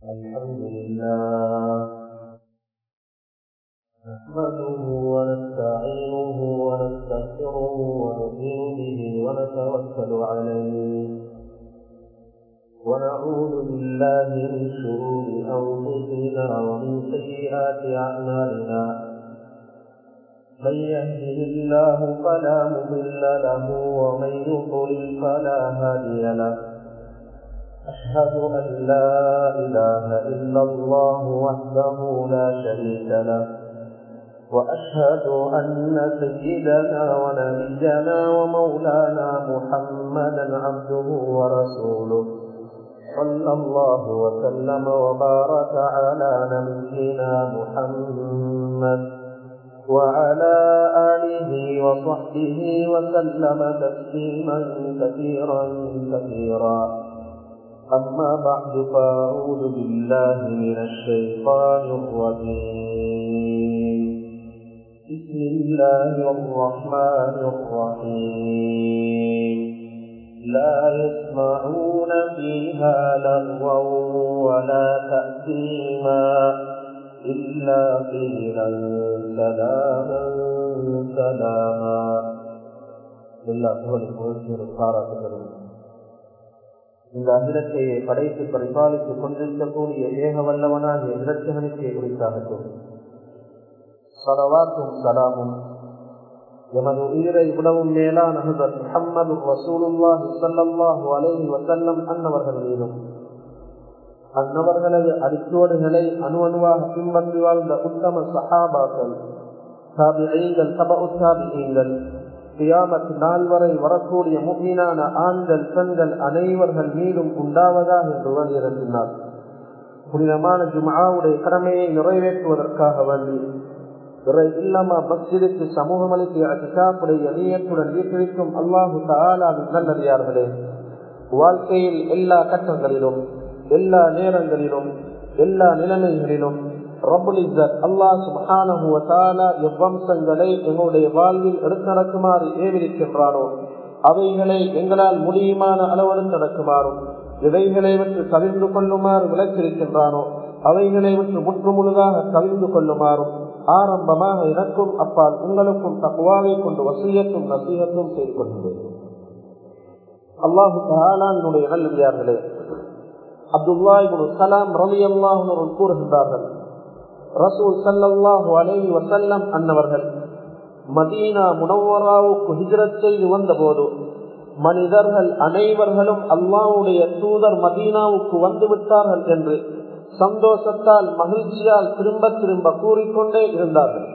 الحمد لله نحمده ونستعينه ونستغفره ونؤمن به ونتوكل عليه ونعوذ بالله من شرور أنفسنا ومن سيئات أعمالنا من يهده الله فلا مضل له ومن يضلل فلا هادي له أشهد أن لا إله إلا الله وحده لا شريك له وأشهد أن سيدنا ونبينا ومولانا محمدا عبده ورسوله صلى الله وسلم وبارك على نبينا محمد وعلى آله وصحبه وسلم تسليما كثيرا كثيرا أما بعد فأعوذ بالله من الشيطان الرجيم بسم الله الرحمن الرحيم لا يسمعون فيها لغوا ولا تأثيما إلا قيلا سلاما سلاما إلا هو الفوز الخارق இந்த அகிலத்தை படைத்து பரிபாலித்துக் கொண்டிருக்கக்கூடிய ஏக வல்லவனாகிய இரட்சகனுக்கே குறித்தாகட்டும் சலவாத்தும் சலாமும் எமது உயிரை விடவும் மேலான முகம்மது ரசூலுல்லாஹி சல்லாஹூ அலேஹி வசல்லம் அன்னவர்கள் மீதும் அன்னவர்களது அடிச்சோடுகளை அணு அணுவாக பின்பற்றி வாழ்ந்த உத்தம சஹாபாக்கள் தாபிகள் சப உத்தாபிகள் கியாமத் நாள் வரை வரக்கூடிய முகீனான ஆண்கள் பெண்கள் அனைவர்கள் மீதும் உண்டாவதாக என்று வலியுறுத்தினார் புனிதமான ஜுமாவுடைய கடமையை நிறைவேற்றுவதற்காக வேண்டி பிறை இல்லாம பக்திற்கு சமூகம் அளித்து அதிகாப்புடைய நீயத்துடன் வீட்டிற்கும் அல்லாஹு தாலாவின் நல்லறியார்களே வாழ்க்கையில் எல்லா கட்டங்களிலும் எல்லா நேரங்களிலும் எல்லா நிலைமைகளிலும் எவ்வம்சங்களை எங்களுடைய வாழ்வில் எடுத்து நடக்குமாறு ஏவிருக்கின்றானோ அவைகளை எங்களால் முடியுமான அளவெடுத்து நடக்குமாறும் எவைகளை விட்டு கவிழ்ந்து கொள்ளுமாறு விளக்கிருக்கின்றானோ அவைகளை விட்டு முற்று முழுதாக கவிழ்ந்து கொள்ளுமாறும் ஆரம்பமாக எனக்கும் அப்பால் உங்களுக்கும் தக்குவாவை கொண்டு வசியத்தும் நசீகத்தும் செய்து கொள்கிறேன் அல்லாஹு தாலானுடைய நல்லவியார்களே அப்துல்லா சலாம் ரவி அல்லாஹ் கூறுகின்றார்கள் ரசூல் சல்லாஹு அலைஹி வசல்லம் அன்னவர்கள் மதீனா முனவராவுக்கு ஹிஜரத் செய்து வந்த போது மனிதர்கள் அனைவர்களும் அல்லாவுடைய தூதர் மதீனாவுக்கு வந்து விட்டார்கள் என்று சந்தோஷத்தால் மகிழ்ச்சியால் திரும்ப திரும்ப கூறிக்கொண்டே இருந்தார்கள்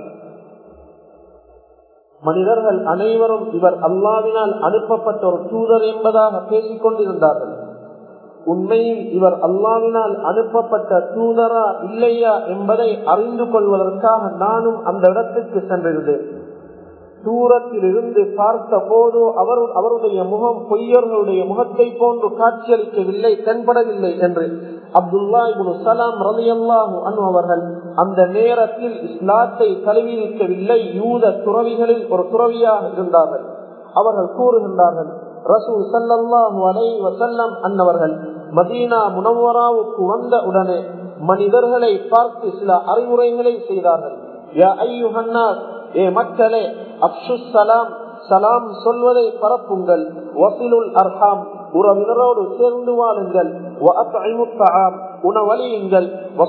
மனிதர்கள் அனைவரும் இவர் அல்லாவினால் அனுப்பப்பட்ட ஒரு தூதர் என்பதாக பேசிக் கொண்டிருந்தார்கள் உண்மையில் இவர் அல்லாவினால் அனுப்பப்பட்ட தூதரா இல்லையா என்பதை அறிந்து கொள்வதற்காக நானும் அந்த இடத்துக்கு சென்றிருந்தேன் தூரத்தில் இருந்து பார்த்த போது அவர் அவருடைய முகம் பொய்யர்களுடைய முகத்தை போன்று காட்சியளிக்கவில்லை தென்படவில்லை என்று அப்துல்லா இபுல் சலாம் ரலி அல்லாஹு அனு அவர்கள் அந்த நேரத்தில் இஸ்லாத்தை தழுவியிருக்கவில்லை யூத துறவிகளில் ஒரு துறவியாக இருந்தார்கள் அவர்கள் கூறுகின்றார்கள் ரசூல் சல்லாஹூ அலை வசல்லம் அன்னவர்கள் மதீனா முனவராவுக்கு வந்த உடனே மனிதர்களை பார்த்து சில அறிவுரைகளை செய்தார்கள் ஏ மக்களே அப்சு சலாம் சலாம் சொல்வதை பரப்புங்கள் வசிலுல் அர்ஹாம் உறவினரோடு சேர்ந்து வாழுங்கள் உணவழியுங்கள்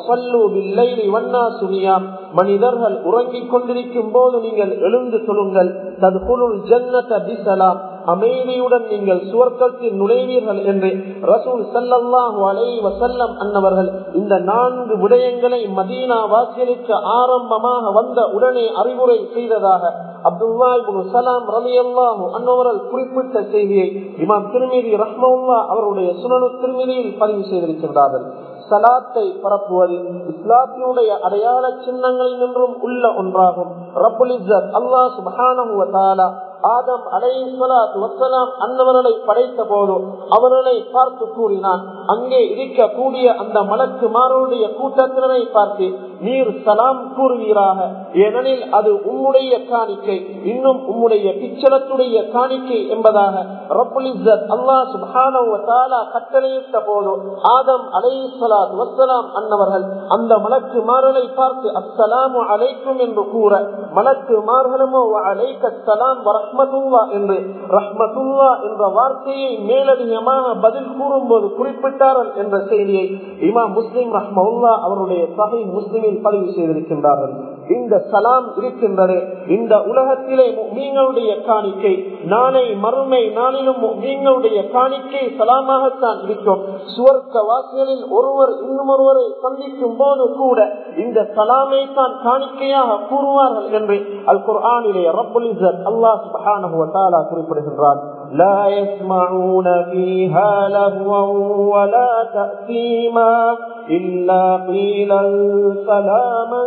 மனிதர்கள் உறங்கிக் கொண்டிருக்கும் போது நீங்கள் எழுந்து சொல்லுங்கள் ததுகுலுல் ஜன்னத பிசலாம் அமைதியுடன் நீங்கள் சுவர்க்கத்தில் நுழைவீர்கள் என்று ரசூல் சல்லாஹூ அலை வசல்லம் அன்னவர்கள் இந்த நான்கு விடயங்களை மதீனா வாசியலுக்கு ஆரம்பமாக வந்த உடனே அறிவுரை செய்ததாக அப்துல்லாஹு சலாம் ரலி அல்லாஹூ அன்னவர்கள் குறிப்பிட்ட செய்தியை இமாம் திருமதி ரஹ்மல்லா அவருடைய சுனனு திருமதியில் பதிவு செய்திருக்கின்றார்கள் சலாத்தை பரப்புவது இஸ்லாத்தினுடைய அடையாள சின்னங்களில் நின்றும் உள்ள ஒன்றாகும் ரபுல் இஸ்ஸத் அல்லாஹ் சுபஹானஹு வ தஆலா ஆதம் அலைஹிஸ்ஸலாத்து வஸ்ஸலாம் அன்னவர்களை படைத்த போது அவர்களை பார்த்து கூறினான் அங்கே இருக்கக்கூடிய அந்த மலக்கு மாறுடைய கூட்டத்தினரை பார்த்து நீர் சலாம் கூறுவீராக ஏனெனில் அது உம்முடைய காணிக்கை இன்னும் உம்முடைய பிச்சலத்துடைய காணிக்கை என்பதாக அல்லாஹ் சுபானா கட்டளையிட்ட போது ஆதம் அலை சலாத் வசலாம் அன்னவர்கள் அந்த மலக்கு மாறலை பார்த்து அஸ்ஸலாமு அலைக்கும் என்று கூற மலக்கு மார்களுமோ அலைக்க சலாம் ரஹ்மத்துல்லா என்று ரஹ்மத்துல்லா என்ற வார்த்தையை மேலதிகமாக பதில் கூறும்போது குறிப்பிட்டார்கள் என்ற செய்தியை இமாம் முஸ்லிம் ரஹ்மவுல்லா அவருடைய சகை முஸ்லிமில் பதிவு செய்திருக்கின்றார்கள் இந்த சலாம் இருக்கின்றது இந்த உலகத்திலே மீங்களுடைய காணிக்கை நாளை மறுமை நாளிலும் மீங்களுடைய காணிக்கை சலாமாகத்தான் இருக்கும் சுவர்க்க வாசிகளில் ஒருவர் இன்னும் ஒருவரை சந்திக்கும் போது கூட இந்த சலாமை தான் காணிக்கையாக கூறுவார்கள் என்று அல் குர்ஆனிலே ரப்புல் இஸ்ஸத் அல்லாஹ் சுப்ஹானஹு வ தஆலா குறிப்பிடுகின்றார் لا يسمعون فيها لهوا ولا تأثيما إلا قيلا سلاما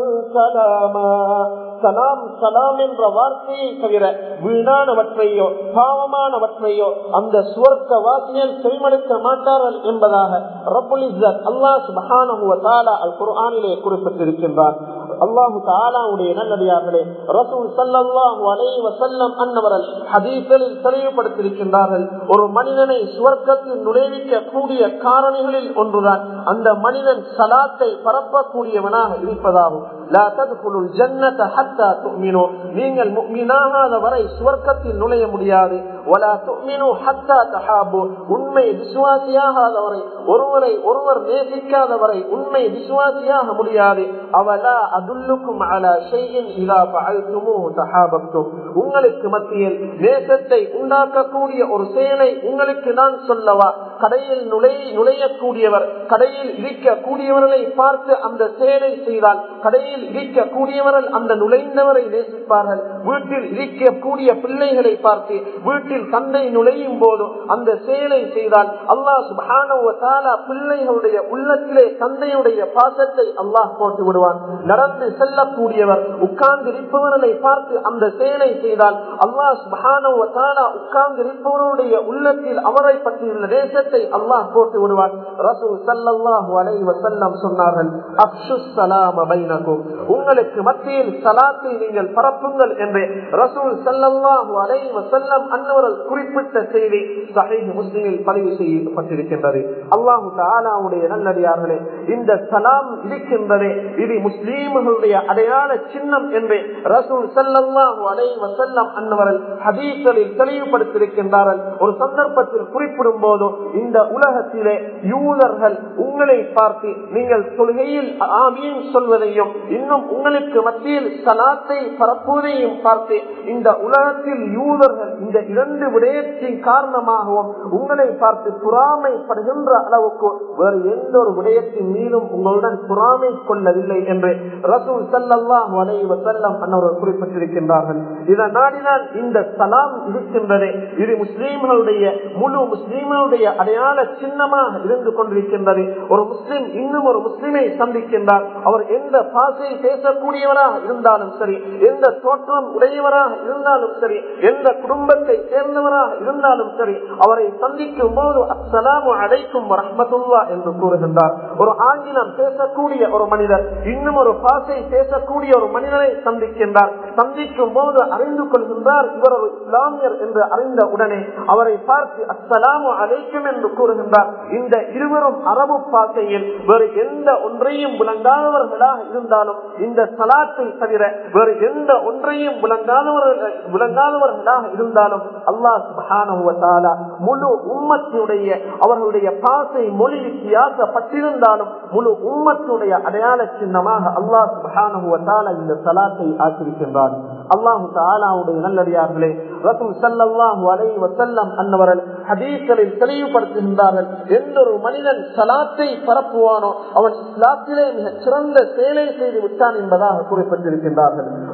سلاما சலாம் சலாம் என்ற வார்த்தையை தவிர வீணானவற்றையோ பாவமானவற்றையோ அந்த சுவர்க்க வாசியல் செவிமடுக்க மாட்டார்கள் என்பதாக ரபுல் இஸ்ஸத் அல்லாஹ் சுபஹானஹு வ தஆலா அல் குர்ஆனிலே குறிப்பிட்டிருக்கின்றார் அல்லாஹு தாலாவுடைய நல்லடியார்களே ரசூல் சல்லல்லாஹு அலைஹி வஸல்லம் அன்னவர்கள் ஹதீஸில் தெளிவுபடுத்தியிருக்கின்றார்கள் ஒரு மனிதனை சுவர்க்கத்தில் நுழைவிக்க கூடிய காரணிகளில் ஒன்றுதான் அந்த மனிதன் சலாத்தை பரப்பக்கூடியவனாக இருப்பதாகும் லா தத்குலுல் ஜன்னத ஹத்தா துமினு நீங்கள் முஃமினாகாத வரை சுவர்க்கத்தில் நுழைய முடியாது வலா துமினு ஹத்தா தஹாபு உண்மை விசுவாசியாகாத வரை ஒருவரை ஒருவர் நேசிக்காத வரை உண்மை விசுவாசியாக முடியாது அவலா அதுல்லுக்கும் அலா ஷைஇன் இதா ஃபஅல்துமூஹு தஹாபப்தும் உங்களுக்கு மத்தியில் நேசத்தை உண்டாக்கக்கூடிய ஒரு செயலை உங்களுக்கு நான் சொல்லவா கடையில் நுழை நுழையக்கூடியவர் கடையில் இருக்கக்கூடியவர்களை பார்த்து அந்த செயலை செய்தால் கடையில் இருக்கக்கூடியவர்கள் அந்த நுழைந்தவரை நேசிப்பார்கள் வீட்டில் இருக்கக்கூடிய பிள்ளைகளை பார்த்து வீட்டில் தந்தை நுழையும் போது அந்த செயலை செய்தால் அல்லாஹ் சுபான பிள்ளைகளுடைய உள்ளத்திலே தந்தையுடைய பாசத்தை அல்லாஹ் போட்டு விடுவான் நடந்து செல்லக்கூடியவர் உட்கார்ந்து இருப்பவர்களை பார்த்து அந்த செயலை செய்தால் அல்லாஹ் சுபான உட்கார்ந்து இருப்பவருடைய உள்ளத்தில் அவரை பற்றியுள்ள தேசத்தை அல்லாஹ் போட்டு விடுவான் ரசூல் சல்லாஹு அலை வசல்லம் சொன்னார்கள் அப்சு சலாம் பைனகும் உங்களுக்கு மத்தியில் சலாத்தை நீங்கள் பரப்புங்கள் என்று ரசூல் சல்லாஹு அலை வசல்லம் அன்னவர்கள் குறிப்பிட்ட செய்தி சஹீஹ் முஸ்லிமில் பதிவு செய்யப்பட்டிருக்கின்றது அல்லாஹு தாலாவுடைய நல்லடியார்களே இந்த சலாம் இருக்கின்றதே இது முஸ்லீம்களுடைய அடையாள சின்னம் என்று ரசூல் சல்லாஹு அலை வசல்லம் அன்னவர்கள் ஹதீஸ்களில் தெளிவுபடுத்தியிருக்கின்றார்கள் ஒரு சந்தர்ப்பத்தில் குறிப்பிடும் போது இந்த உலகத்திலே யூதர்கள் உங்களை பார்த்து நீங்கள் தொழுகையில் ஆமீன் சொல்வதையும் இன்னும் உங்களுக்கு மத்தியில் சலாத்தை பரப்புவதையும் பார்த்து இந்த உலகத்தில் யூதர்கள் இந்த இரண்டு விடயத்தின் காரணமாகவும் உங்களை பார்த்து புறாமைப்படுகின்ற அளவுக்கு வேறு எந்த ஒரு விடயத்தின் மீதும் உங்களுடன் புறாமை கொள்ளவில்லை என்று ரசூல் சல்லாஹ் வலைவ செல்லம் அன்னவர்கள் குறிப்பிட்டிருக்கின்றார்கள் இதன் நாடினால் இந்த சலாம் இருக்கின்றதே இது முஸ்லீம்களுடைய முழு முஸ்லீம்களுடைய அடையாள சின்னமாக இருந்து கொண்டிருக்கின்றது ஒரு முஸ்லீம் இன்னும் ஒரு முஸ்லீமை சந்திக்கின்றார் அவர் எந்த பாசை பேசக்கூடியவராக இருந்தாலும் சரி எந்த தோற்றம் உடையவராக இருந்தாலும் சரி எந்த குடும்பத்தை சேர்ந்தவராக இருந்தாலும் சரி அவரை சந்திக்கும் போது அஸ்ஸலாமு அடைக்கும் ரஹ்மத்துல்லா என்று கூறுகின்றார் ஒரு ஆங்கிலம் பேசக்கூடிய ஒரு மனிதர் இன்னும் ஒரு பாசை பேசக்கூடிய ஒரு மனிதனை சந்திக்கின்றார் சந்திக்கும் போது அறிந்து கொள்கின்றார் இவர் ஒரு இஸ்லாமியர் என்று அறிந்த உடனே அவரை பார்த்து அஸ்ஸலாமு அலைக்கும் என்று கூறுகின்றார் இந்த இருவரும் அரபு பாசையில் வேறு எந்த ஒன்றையும் விளங்காதவர்களாக இருந்தாலும் இந்த சலாத்தை தவிர வேறு எந்த ஒன்றையும் விளங்காதவர்கள் விளங்காதவர்களாக இருந்தாலும் அல்லாஹ் சுபஹானுவத்தாலா முழு உம்மத்தினுடைய அவர்களுடைய பாசை மொழி வித்தியாசப்பட்டிருந்தாலும் முழு உம்மத்துடைய அடையாள சின்னமாக அல்லாஹ் சுபஹானுவத்தாலா இந்த சலாத்தை ஆக்கியிருக்கின்றார் அல்லாஹு தாலாவுடைய நல்லடியார்களே ரசூல் சல்லாஹூ அலை வசல்லம் அன்னவர்கள் ஹதீஸ்களில் தெளிவுபடுத்துகின்றார்கள் எந்த ஒரு மனிதன் சலாத்தை பரப்புவானோ அவன் இஸ்லாத்திலே மிக சிறந்த செயலை செய்து விட்டான் என்பதாக குறிப்பிட்டிருக்கின்றார்கள்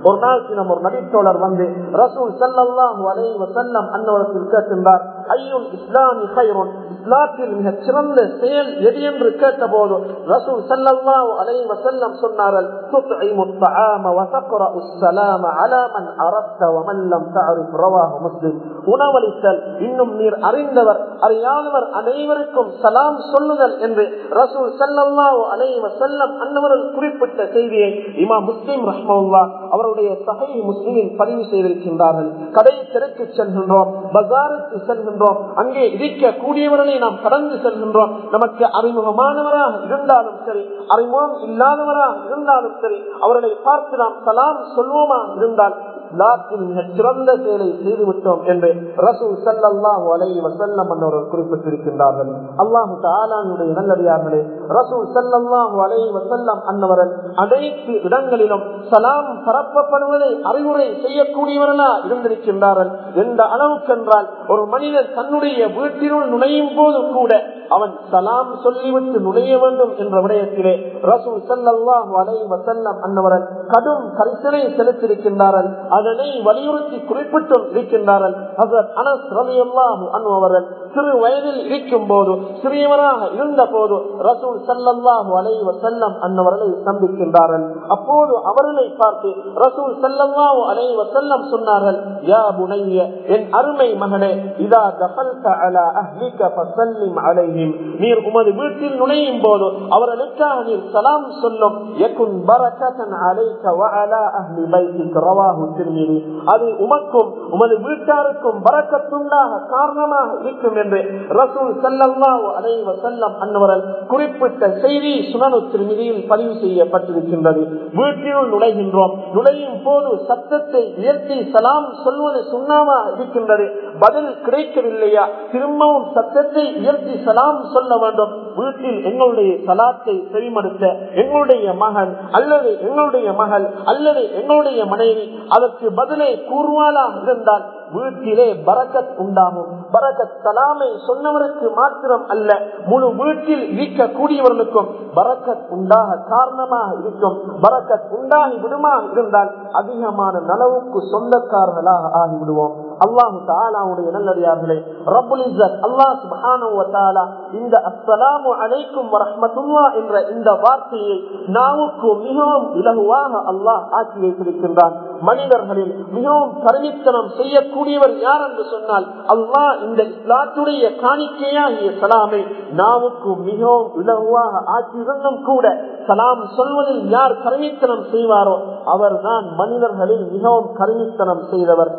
ஒரு நாள் தினம் ஒரு நபித்தோழர் வந்து ரசூல் சல்லாஹூ அலைஹி வசல்லம் அன்னவரத்தில் கேட்கின்றார் ஐயுல் இஸ்லாமி ஹைரோன் இஸ்லாத்தில் மிக சிறந்த செயல் எது என்று கேட்டபோது ரசூல் சல்லல்லாஹு அலைஹி வஸல்லம் சொன்னார்கள் துத்இமு الطعام وتقرأ السلام على من عرفت ومن لم تعرف رواه مسلم உணவளித்தல் இன்னும் நீர் அறிந்தவர் அறியாதவர் அனைவருக்கும் சலாம் சொல்லுதல் என்று ரசூல் சல்லல்லாஹு அலைஹி வஸல்லம் அன்னவர்கள் குறிப்பிட்ட செய்தியை இமாம் முஸ்லிம் ரஹ்மவுல்லா அவருடைய சஹை முஸ்லிமில் பதிவு செய்திருக்கின்றார்கள் கடை திறக்கு செல்கின்றோம் பஜாருக்கு செல்கின்றோம் அங்கே இருக்க கூடியவர்களை நாம் கடந்து செல்கின்றோம் நமக்கு அறிமுகமானவராக இருந்தாலும் சரி அறிமுகம் இல்லாதவராக இருந்தாலும் சரி அவர்களை பார்த்து நாம் சலாம் சொல்வோமா இருந்தால் இஸ்லாத்தில் மிக சிறந்த செயலை செய்துவிட்டோம் என்று ரசூல் சல்லாஹு அலை வசல்லம் அவர்கள் குறிப்பிட்டிருக்கின்றார்கள் அல்லாஹு தாலானுடைய நல்லடியார்களே ரசூல் சல்லாஹு அலை வசல்லம் அன்னவர்கள் அனைத்து இடங்களிலும் சலாம் பரப்பப்படுவதை அறிவுரை செய்யக்கூடியவர்களா இருந்திருக்கின்றார்கள் எந்த அளவுக்கென்றால் ஒரு மனிதன் தன்னுடைய வீட்டினுள் நுழையும் போது கூட அவன் சலாம் சொல்லிவிட்டு நுழைய வேண்டும் என்ற விடயத்திலே ரசூல் சல்லாஹு அலை வசல்லம் அன்னவர்கள் கடும் கரிசனை செலுத்தியிருக்கின்றார்கள் அதனை வலியுறுத்தி குறிப்பிட்டும் இருக்கின்றார்கள் அனஸ் ரலியல்லாஹு அன்ஹு அவர்கள் சிறு வயதில் இருக்கும் போது சிறியவராக இருந்த போது ரசூல் சல்லல்லாஹு அலைஹி வஸல்லம் அன்னவர்களை சந்திக்கின்றார்கள் அப்போது அவர்களை பார்த்து ரசூல் சல்லல்லாஹு அலைஹி வஸல்லம் சொன்னார்கள் யா புனைய என் அருமை மகனே இதா தஃபல்த அலா அஹ்லிக ஃபஸல்லிம் அலைஹிம் நீர் உமது வீட்டில் நுழையும் போது அவர்களுக்காக நீர் சலாம் சொல்லும் யகுன் பரக்கத்தன் அலைக வ அலா அஹ்லி பைத்திக் ரவாஹு திருமிதி அது உமக்கும் உமது வீட்டாருக்கும் பறக்கத்துண்டாக காரணமாக இருக்கும் என்று ரசூல் சல்லல்லாஹு அலைஹி வஸல்லம் அன்னவர்கள் குறிப்பிட்ட செய்தி சுனனு திருமிதியில் பதிவு செய்யப்பட்டிருக்கின்றது வீட்டினுள் நுழைகின்றோம் நுழையும் போது சத்தத்தை உயர்த்தி சலாம் சொல்வது சுண்ணாமா இருக்கின்றது பதில் கிடைக்கவில்லையா திரும்பவும் சத்தத்தை உயர்த்தி சலாம் சொல்ல வேண்டும் வீட்டில் எங்களுடைய சலாத்தை செவிமடுத்த எங்களுடைய மகன் அல்லது எங்களுடைய மகள் அல்லது எங்களுடைய மனைவி அதற்கு பதிலை கூறுவாளா இருந்தால் வீட்டிலே பரக்கத் உண்டாகும் பரக்கத் சலாமை சொன்னவருக்கு மாத்திரம் அல்ல முழு வீட்டில் இருக்கக்கூடியவர்களுக்கும் பரக்கத் உண்டாக காரணமாக இருக்கும் பரக்கத் உண்டாகி விடுமா இருந்தால் அதிகமான நலவுக்கு சொந்தக்காரர்களாக ஆகிவிடுவோம் அல்லாஹு தாலாவுடைய நல்லடியார்களே ரபுல் இஸ்ஸத் அல்லாஹ் சுப்ஹானஹு வ தஆலா இந்த அஸ்ஸலாமு அலைக்கும் வ ரஹ்மத்துல்லாஹ் என்ற இந்த வார்த்தையை நாவுக்கு மிகவும் இலகுவாக அல்லாஹ் ஆக்கி வைத்திருக்கின்றான் மனிதர்களில் மிகவும் கருவித்தனம் செய்யக்கூடியவர் யார் என்று சொன்னால் அல்லாஹ் இந்த இஸ்லாத்துடைய காணிக்கையாகிய சலாமை நாவுக்கு மிகவும் இலகுவாக ஆக்கியிருந்தும் கூட சலாம் சொல்வதில் யார் கருவித்தனம் செய்வாரோ அவர்தான் மனிதர்களில் மிகவும் கருவித்தனம் செய்தவர்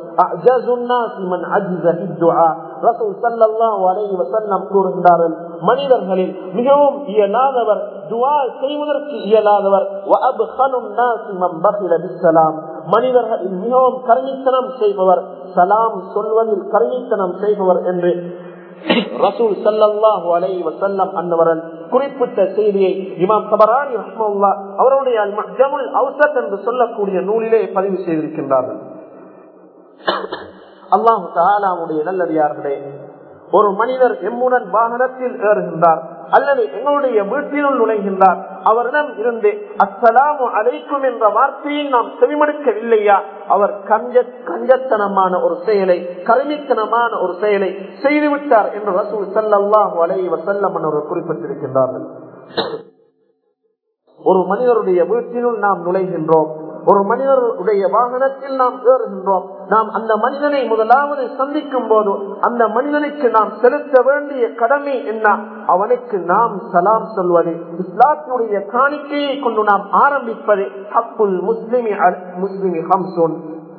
மனிதர்களில் மிகவும் இயலாதவர் துவா செய்வதற்கு இயலாதவர் மனிதர்களில் மிகவும் கருணித்தனம் செய்பவர் சலாம் சொல்வதில் கருணித்தனம் செய்பவர் என்று ரசூல் சல்லாஹு அலை வசல்லம் அன்னவரன் குறிப்பிட்ட செய்தியை இமாம் தபரானி ரஹ்மல்லா அவருடைய ஜமுல் அவுசத் என்று சொல்லக்கூடிய நூலிலே பதிவு செய்திருக்கின்றார்கள் அல்லாஹு தாலாவுடைய நல்லடியார்களே ஒரு மனிதர் எம்முடன் வாகனத்தில் ஏறுகின்றார் அல்லது எங்களுடைய வீட்டினுள் நுழைகின்றார் அவரிடம் இருந்து அஸ்ஸலாமு அலைக்கும் என்ற வார்த்தையை நாம் செவிமடுக்கவில்லையா அவர் கஞ்ச கஞ்சத்தனமான ஒரு செயலை கருமித்தனமான ஒரு செயலை செய்துவிட்டார் என்று ரசூல் சல்லாஹு அலை வசல்லம் அவர்கள் குறிப்பிட்டிருக்கின்றார்கள் ஒரு மனிதருடைய வீட்டினுள் நாம் நுழைகின்றோம் ஒரு மனிதருடைய வாகனத்தில் நாம் ஏறுகின்றோம் நாம் அந்த மனிதனை முதலாவது சந்திக்கும் போது அந்த மனிதனுக்கு நாம் செலுத்த வேண்டிய கடமை என்ன அவனுக்கு நாம் சலாம் சொல்வது இஸ்லாத்தினுடைய காணிக்கையை கொண்டு நாம் ஆரம்பிப்பது ஹப்புல் முஸ்லிமி முஸ்லிமி ஹம்சோன்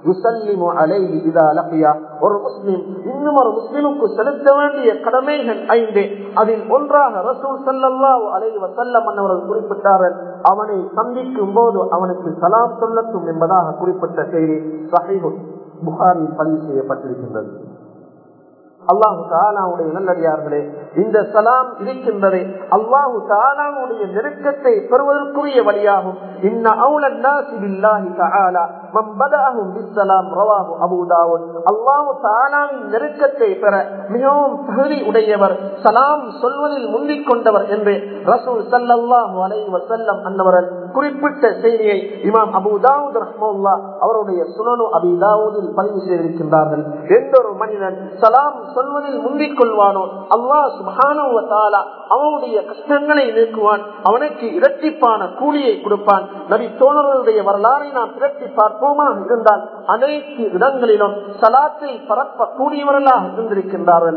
ஒரு முஸ்லிம் இன்னும் ஒரு முஸ்லிமுக்கு செலுத்த வேண்டிய கடமைகள் ஐந்து அதில் ஒன்றாக ரசூல் சல்லாஹூ அலை வசல்லம் அவர்கள் குறிப்பிட்டார்கள் அவனை சந்திக்கும் போது அவனுக்கு சலாம் சொல்லட்டும் என்பதாக குறிப்பிட்ட செய்தி சஹீஹு புகாரில் பதிவு செய்யப்பட்டிருக்கின்றது அல்லாஹு தாலாவுடைய நல்லடியார்களே இந்த சலாம் இருக்கின்றது அல்லாஹு தாலாவுடைய நெருக்கத்தை பெறுவதற்குரிய வழியாகும் இன்ன அவுலன் நாசி பில்லாஹி தஆலா மன் பதஅஹும் பிஸ்ஸலாம் ரவாஹு அபூ தாவூத் அல்லாஹ் தஆலாவின் நெருக்கத்தை பெற மிகவும் தகுதி உடையவர் சலாம் சொல்வதில் முந்திக் கொண்டவர் என்று ரசூல் ஸல்லல்லாஹு அலைஹி வஸல்லம் அன்னவர்கள் குறிப்பிட்ட செய்தியை இமாம் அபூ தாவூத் ரஹ்மத்துல்லாஹ் அவருடைய சுனனு அபி தாவூதில் பதிவு செய்திருக்கின்றார்கள் எந்த ஒரு மனிதன் சலாம் சொல்வதில் முந்திக் கொள்வானோ அல்லாஹ் சுப்ஹானஹு வ தஆலா அவனுடைய கஷ்டங்களை நீக்குவான் அவனுக்கு இரட்டிப்பான கூலியை கொடுப்பான் நபி தோழர்களுடைய வரலாறை நாம் திரட்டி பார்ப்போமாக இருந்தால் அனைத்து இடங்களிலும் சலாத்தை பரப்ப கூடியவர்களாக இருந்திருக்கின்றார்கள்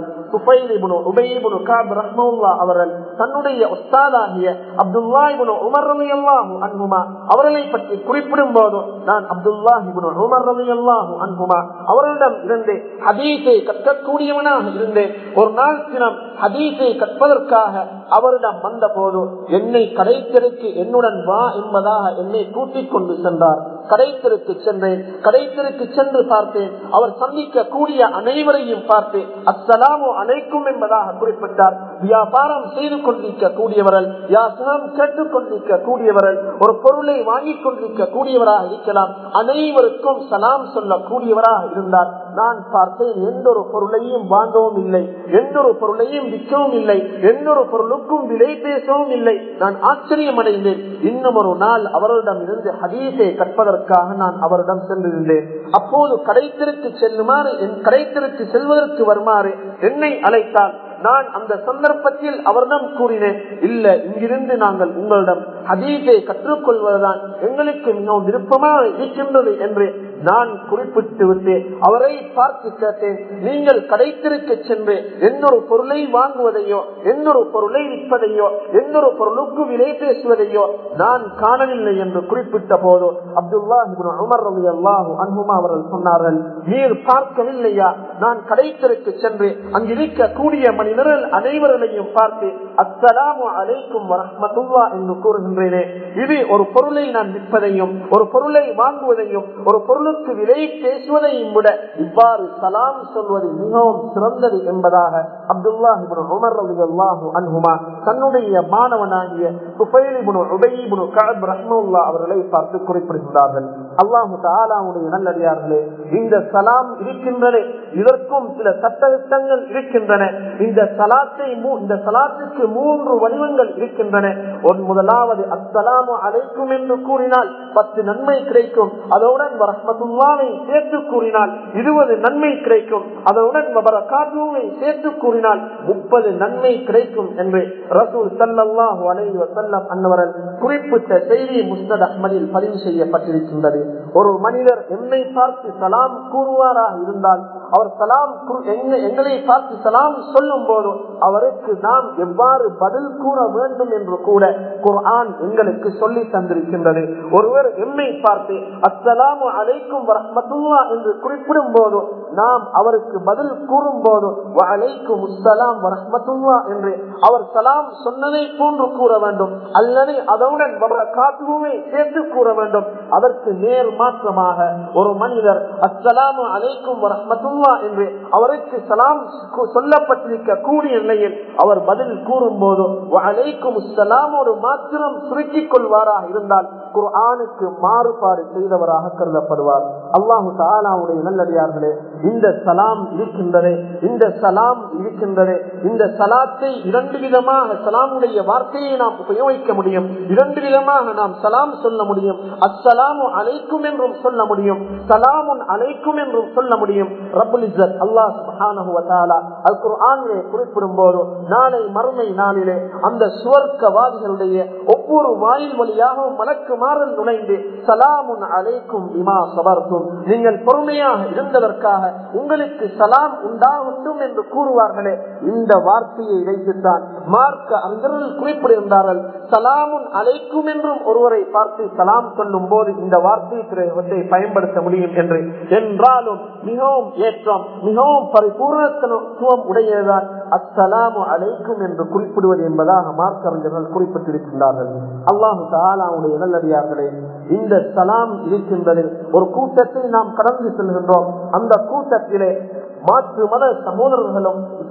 அவர்கள் தன்னுடைய உஸ்தாதாகிய அப்துல்லாஹிபுன் உமர் ரவி அல்லாஹு அன்ஹுமா அவர்களை பற்றி குறிப்பிடும் போது நான் அப்துல்லாஹிபுன் உமர் ரவி அல்லாஹு அன்ஹுமா அவர்களிடம் இருந்து ஹதீஸை கற்கக்கூடியவனாக இருந்தேன் ஒரு நாள் தினம் ஹதீஸை கற்பதற்காக அவரிடம் வந்த போது என்னை கடைத்தெருக்கு என்னுடன் வா என்பதாக என்னை கூட்டிக் கொண்டு சென்றார் கடைத்தெருக்கு சென்றேன் கடைத்தெருக்கு சென்று பார்த்தேன் அவர் சந்திக்க கூடிய அனைவரையும் பார்த்து அஸ்ஸலாமு அனைக்கும் என்பதாக குறிப்பிட்டார் வியாபாரம் செய்து கொண்டிருக்க கூடியவர்கள் யாசனம் கேட்டுக் கொண்டிருக்க கூடியவர்கள் ஒரு பொருளை வாங்கிக் கொண்டிருக்க கூடியவராக இருக்கலாம் அனைவருக்கும் சலாம் சொல்ல கூடியவராக இருந்தார் நான் பார்த்தேன் எந்த ஒரு பொருளையும் வாங்கவும் இல்லை எந்த ஒரு பொருளையும் விற்கவும் இல்லை எந்த ஒரு பொருளுக்கும் விலை பேசவும் இல்லை நான் ஆச்சரியம் அடைந்தேன் இன்னும் ஒரு நாள் அவர்களிடம் இருந்து ஹதீஸை கற்பதற்காக நான் அவரிடம் சென்றிருந்தேன் அப்போது கடைத்திற்கு செல்லுமாறு என் கடைத்திற்கு செல்வதற்கு வருமாறு என்னை அழைத்தால் நான் அந்த சந்தர்ப்பத்தில் அவரிடம் கூறினேன் இல்ல இங்கிருந்து நாங்கள் உங்களிடம் ஹதீஸை கற்றுக்கொள்வதுதான் எங்களுக்கு மிகவும் விருப்பமாக இருக்கின்றது என்று நான் குறிப்பிட்டு விட்டு அவரை பார்த்து கேட்டேன் நீங்கள் கடைத்திற்கு சென்று எந்தொரு பொருளை வாங்குவதையோ எந்தொரு பொருளை விற்பதையோ எந்தொரு பொருளுக்கு விலை பேசுவதையோ நான் காணவில்லை என்று குறிப்பிட்ட போது அப்துல்லா உமர் ரவி அல்லாஹு அன்புமா அவர்கள் சொன்னார்கள் நீர் பார்க்கவில்லையா நான் கடைத்திற்கு சென்று அங்கிருக்க கூடிய மனிதர்கள் அனைவர்களையும் பார்த்து அஸ்ஸலாமு அலைக்கும் வரமத்துல்லா என்று கூறுகின்றேனே இது ஒரு பொருளை நான் விற்பதையும் ஒரு பொருளை வாங்குவதையும் ஒரு பொருளுக்கு விலை பேசுவதையும் விட இவ்வாறு சலாம் சொல்வது மிகவும் சிறந்தது என்பதாக அப்துல்லாஹிபுன் உமர் அலி அல்லாஹு அன்ஹுமா தன்னுடைய மாணவனாகிய குபைலிபுன் உபயிபுன் கஅப் ரஹ்மத்துல்லா அவர்களை பார்த்து குறிப்பிடுகின்றார்கள் அல்லாஹு தாலாவுடைய நல்லடியார்களே இந்த சலாம் இருக்கின்றன இதற்கும் சில சட்டத்திட்டங்கள் இருக்கின்றன இந்த சலாத்தை இந்த சலாத்துக்கு மூன்று வடிவங்கள் இருக்கின்றன ஒரு முதலாவது அஸ்ஸலாமு அலைக்கும் என்று கூறினால் பத்து நன்மை கிடைக்கும் அதனுடன் ரஹ்மத்துல்லாவை சேர்த்து கூறினால் இருபது நன்மை கிடைக்கும் அதனுடன் காத்துவை சேர்த்து கூறினால் முப்பது நன்மை கிடைக்கும் என்று ரசூல் சல்லாஹு அலைஹி வசல்லம் அன்னவரன் குறிப்பிட்ட செய்தி முஸ்தத் அஹ்மதில் பதிவு செய்யப்பட்டிருக்கின்றது ஒரு மனிதர் என்னை பார்த்து சலாம் கூறுவாராக இருந்தால் அவர் சலாம் எங்களை பார்த்து சலாம் சொல்லும் போது அவருக்கு நாம் எவ்வாறு பதில் கூற வேண்டும் என்று கூட குர்ஆன் எங்களுக்கு சொல்லி தந்திருக்கின்றது ஒருவர் எம்மை பார்த்து அஸ்ஸலாமு அலைக்கும் வரமத்துல்லா என்று குறிப்பிடும் போது நாம் அவருக்கு பதில் கூறும் போது அலைக்கும் உஸ்ஸலாம் வரமத்துல்லா என்று அவர் சலாம் சொன்னதை போன்று கூற வேண்டும் அல்லது அதனுடன் காத்துவே சேர்த்து கூற வேண்டும் அதற்கு நேர் மாற்றமாக ஒரு மனிதர் அஸ்ஸலாமு அலைக்கும் வரமத்துல்லா என்று அவருக்கு சலாம் சொல்லப்பட்டிருக்க கூடிய நிலையில் அவர் பதில் கூறும் போது அலைக்கும் ஒரு மாத்திரம் சுருக்கிக் கொள்வாராக இருந்தால் குர்ஆனுக்கு மாறுபாடு செய்தவராக கருதப்படுவார் அல்லாஹு தாலாவுடைய நல்லடியார்களே இந்த சலாம் இருக்கின்றதே இந்த சலாம் இருக்கின்றதே இந்த சலாத்தை இரண்டு விதமாக சலாமுடைய வார்த்தையை நாம் உபயோகிக்க முடியும் இரண்டு விதமாக நாம் சலாம் சொல்ல முடியும் அஸ்ஸலாமு அலைக்கும் என்றும் சொல்ல முடியும் சலாமுன் அலைக்கும் என்றும் சொல்ல முடியும் ரபுல் இஸ்ஸத் அல்லாஹ் சுப்ஹானஹு வ தஆலா அல் குர்ஆனிலே குறிப்பிடும் போது நாளை மறுமை நாளிலே அந்த சுவர்க்கவாதிகளுடைய ஒவ்வொரு வாயில் வழியாகவும் மலக்கு மாறல் நுழைந்து சலாமுன் அலைக்கும் இமா சபர்த்தும் நீங்கள் பொறுமையாக இருந்ததற்காக உங்களுக்கு சலாம் உண்டாகட்டும் என்று கூறுவார்களே இந்த வார்த்தையை வைத்துத்தான் மார்க்க அறிஞர்கள் குறிப்பிடுகின்றார்கள் சலாமுன் அலைக்கும் என்றும் ஒருவரை பார்த்து சலாம் சொல்லும் போது இந்த வார்த்தை பயன்படுத்த முடியும் என்று என்றாலும் மிகவும் ஏற்றம் மிகவும் பரிபூர்ணத்துவம் உடையதுதான் அஸ்ஸலாமு அலைக்கும் என்று குறிப்பிடுவது என்பதாக மார்க்க அறிஞர்கள் குறிப்பிட்டிருக்கின்றார்கள் அல்லாஹு தாலாவுடைய நல்லடியார்களே இந்த சலாம் இருக்கின்றதில் ஒரு கூட்டத்தை நாம் கடந்து செல்கின்றோம் அந்த கூட்டத்திலே மாற்று மத சகோதரர்களும்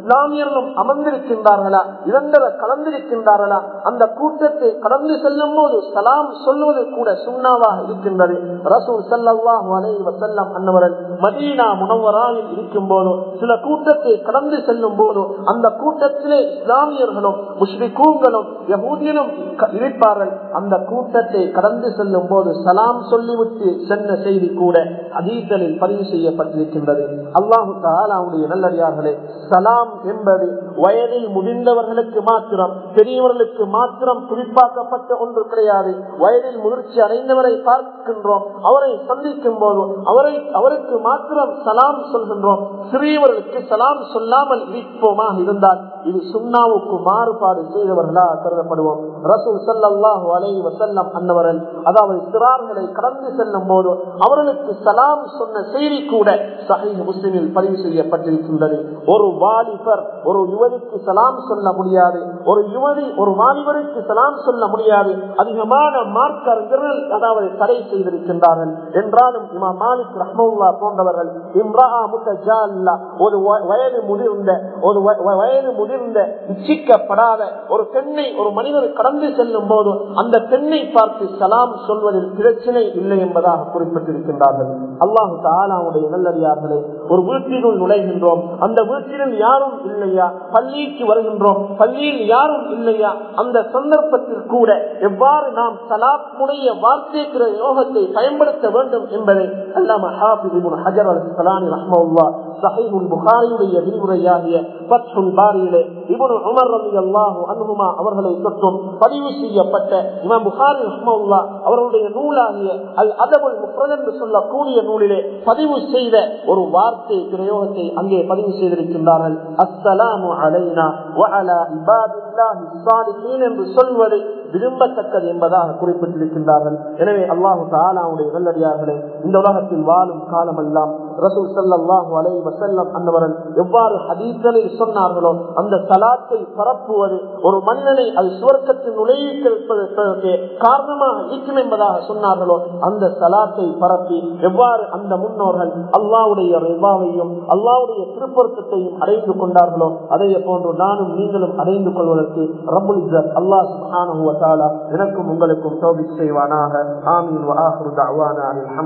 இஸ்லாமியர்களும் அமர்ந்திருக்கின்றார்களா இரண்டரை கலந்திருக்கின்றார்களா அந்த கூட்டத்தை கடந்து செல்லும் போது சலாம் சொல்வது கூட சுண்ணாவாக இருக்கின்றது ரசூல் சல்லாஹ் அலை வசல்லம் அன்னவர்கள் மதீனா முனவராவில் இருக்கும் போது சில கூட்டத்தை கடந்து செல்லும் போது அந்த கூட்டத்திலே இஸ்லாமியர்களும் முஸ்லிக்கூங்களும் யகூதியனும் இருப்பார்கள் அந்த கூட்டத்தை கடந்து செல்லும் போது சலாம் சொல்லிவிட்டு சென்ற செய்தி கூட அதீதலில் பதிவு செய்யப்பட்டிருக்கின்றது அல்லாஹு தாலாவுடைய நல்லடியார்களே சலாம் என்பது வயதில் முதிர்ந்தவர்களுக்கு மாத்திரம் பெரியவர்களுக்கு மாத்திரம் குறிப்பாக்கப்பட்ட ஒன்று கிடையாது வயதில் முதிர்ச்சி அடைந்தவரை பார்க்கின்றோம் அவரை சந்திக்கும் போது அவரை அவருக்கு மாத்திரம் சலாம் சொல்கின்றோம் சிறியவர்களுக்கு சலாம் சொல்லாமல் இருப்போமாக இருந்தால் இது சுண்ணாவுக்கு மாறுபாடு செய்தவர்களாக கருதப்படுவோம் ரசூல் சல்லாஹூ அலை வசல்லம் அன்னவர்கள் அதாவது சிறார்களை கடந்து செல்லும் போது அவர்களுக்கு சலாம் சொன்ன செய்தி கூட சஹி முஸ்லிமில் பதிவு செய்யப்பட்டிருக்கின்றது ஒரு வாலிபர் ஒரு யுவதிக்கு சலாம் சொல்ல முடியாது ஒரு யுவதி ஒரு வாலிபருக்கு சலாம் சொல்ல முடியாது அதிகமான மார்க் அறிஞர்கள் அதாவது தடை செய்திருக்கின்றார்கள் என்றாலும் இமா மாலிக் ரஹ்மல்லா போன்றவர்கள் இம்ரா முத்தஜால்லா ஒரு வயது முதிர்ந்த ஒரு வயது முதிர்ந்த இச்சிக்கப்படாத ஒரு பெண்ணை ஒரு மனிதர் கடந்து செல்லும் போது அந்த பெண்ணை பார்த்து சலாம் சொல்வதில் பிரச்சனை இல்லை என்பதாக குறிப்பிட்டிருக்கின்றார்கள் அல்லாஹு தாலாவுடைய நல்லடியார்களே ஒரு வீட்டினுள் நுழைகின்றோம் அந்த வீட்டில் யாரும் இல்லையா பள்ளிக்கு வருகின்றோம் பள்ளியில் யாரும் இல்லையா அந்த சந்தர்ப்பத்தில் கூட எவ்வாறு நாம் சலாத் முடைய வார்த்தைக்கிற யோகத்தை பயன்படுத்த வேண்டும் என்பதை அல்லாம ஹஜர் அல் சலானி ரஹ்மல்லா சஹீபுல் புகாரியுடைய விரிவுரையாகிய பத்ஹுல் பாரியிலே இவனு உமர் ரலி அல்லாஹு அன்ஹுமா அவர்களை தொற்றும் பதிவு செய்யப்பட்ட இமாம் புகாரி ரஹ்மல்லா அவர்களுடைய நூலாகிய அல் அதபுல் முஃப்ரத் என்று சொல்லக்கூடிய நூலிலே பதிவு செய்த ஒரு வார்த்தை பிரயோகத்தை அங்கே பதிவு செய்திருக்கின்றார்கள் அஸ்ஸலாமு அலைனா வஅலா இபாதில்லாஹி ஸாலிஹீன் என்று சொல்வது விரும்பத்தக்கது என்பதாக குறிப்பிட்டிருக்கின்றார்கள் எனவே அல்லாஹு தாலாவுடைய நல்லடியார்களே இந்த உலகத்தில் வாழும் காலமெல்லாம் ரசூல் சல்லாஹு அலை வசல்லம் அன்னவர்கள் எவ்வாறு ஹதீஸ்களில் சொன்னார்களோ அந்த சலாத்தை பரப்புவது ஒரு மனிதனை அது சுவர்க்கத்தில் நுழைவிப்பதற்கு காரணமாக இருக்கும் என்பதாக சொன்னார்களோ அந்த சலாத்தை பரப்பி எவ்வாறு அந்த முன்னோர்கள் அல்லாவுடைய ரிவாவையும் அல்லாவுடைய திருப்பொருத்தத்தையும் அடைந்து கொண்டார்களோ அதே போன்று நானும் நீங்களும் அடைந்து கொள்வதற்கு ரபுல் அல்லாஹ் சுஹானு எனக்கும் உங்களுக்கும் தோபி செய்வானாக ஆமீன்